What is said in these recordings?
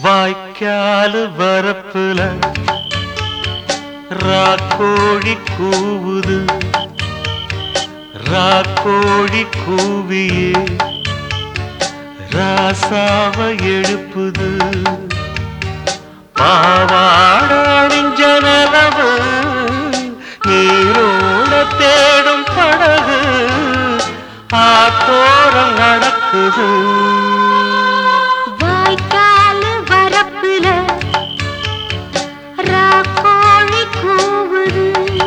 வாய்க்காலு வரப்புல ராக்கோழி கூவுது ராக்கோழி கூவியே ராசாவ எழுப்புது பாவாடிஞ்ச நிலவு நீரோட தேடும் படகு ஆத்தோரம் நடக்குது வாய்க்காலு வரப்புல ராக்கோழி கூவுது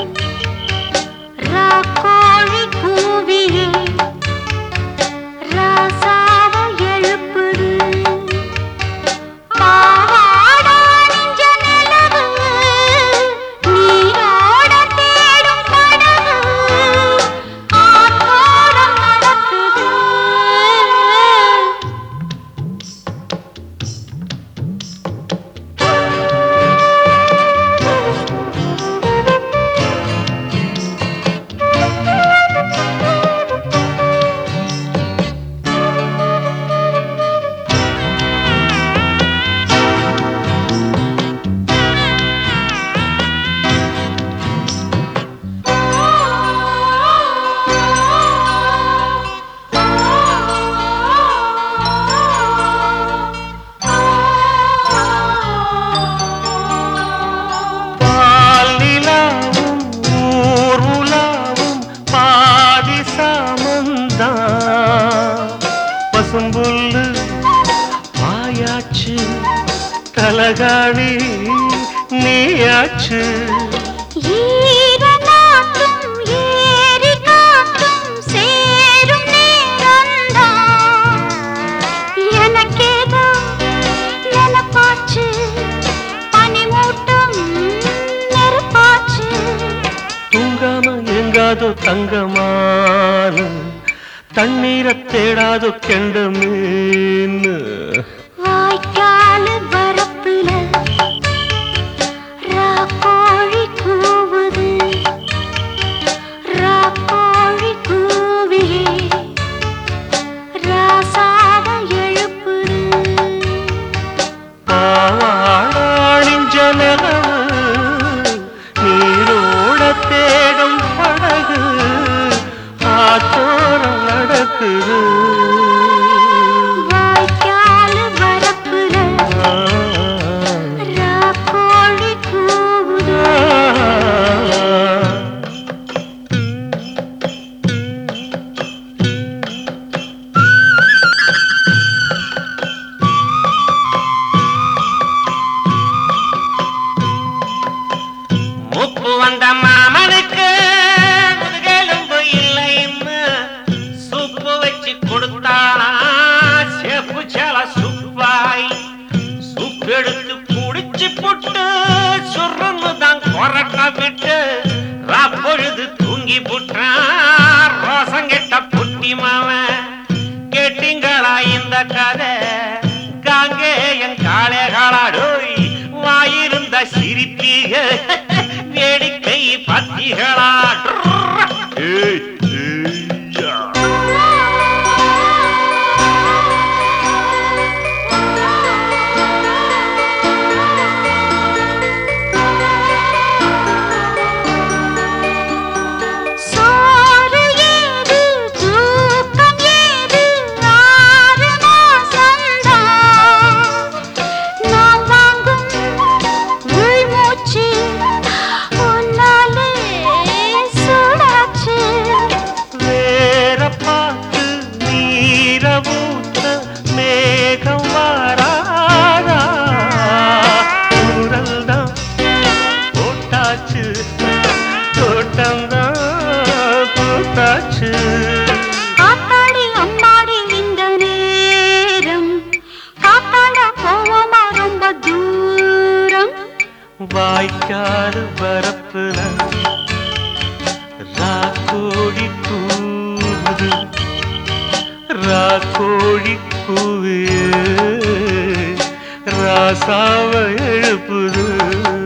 ராக்கோழி கூவியே ராசாவ எழுப்புது பாவாடா நெஞ்ச நிலவு நீரோட தேடும் படகு ஆத்தோரம் நடக்குது பால் நிலாவும் ஊர் உலாவும் பாதி சாமந்தான் பசும்புல்லு ஆயாச்சு தலகாணி நீயாச்சு ஈரநாட்டும் ஏரி காட்டும் சேரும் நேரம்தான். எனக்கேதோ நினைப்பாச்சு, பனிமூட்டம் நெருப்பாச்சு. தூங்காம எங்காதோ தங்கமான தண்ணீரை தேடாதோ கெண்ட மீன் வாய்க்காலு வரப்புல ராக்கோழி கூவுது. ராக்கோழி கூவியே ராசாவ எழுப்புது பாவாடிஞ்ச நிலவு நீரோட தேடும் படகு ஆத்தோரம் நடக்குது வாய்க்காலு வரப்புல ஆ, ராக்கோழி கூவுது ஆ. முப்பு வந்த மாமனுக்கு முதுகெலும்பு இல்லைன்னு சுப்பு வச்சு கொடுத்தானா செப்பு சேல சுப்பாய் சுப்பு எடுத்து குடிச்சு புட்டு சுருன்னு தான் கொரட்ட விட்டு ராப்பொழுது தூங்கி புட்டான் ரோசங்கெட்ட புட்டி மாவன் கேட்டீங்களா இந்த கதை காங்கே என் காளைகாளாடோய் வாயிருந்த சிரிப்பீக வேடிக்கை பத்திகளா ஏய், ஏய், யா. சோறு ஏது தூக்கம் ஏது ஆறு மாசம்தான் நான் வாங்கும் உள்மூச்சு உன்னாலே சூடாச்சு வேற பார்த்து நீர ஊத்த மேகம் வாராதா ஊரல் தான் போட்டாச்சு தோட்டம்தான் போட்டாச்சு ஆத்தாடி அம்மாடி இந்த நேரம் காத்தாண்டா போவோமா ரொம்ப தூரம் வாய்க்காடு வரப்புல ராக்கோழி கூவுது ராக்கோழி கூவியே ராசாவ எழுப்புது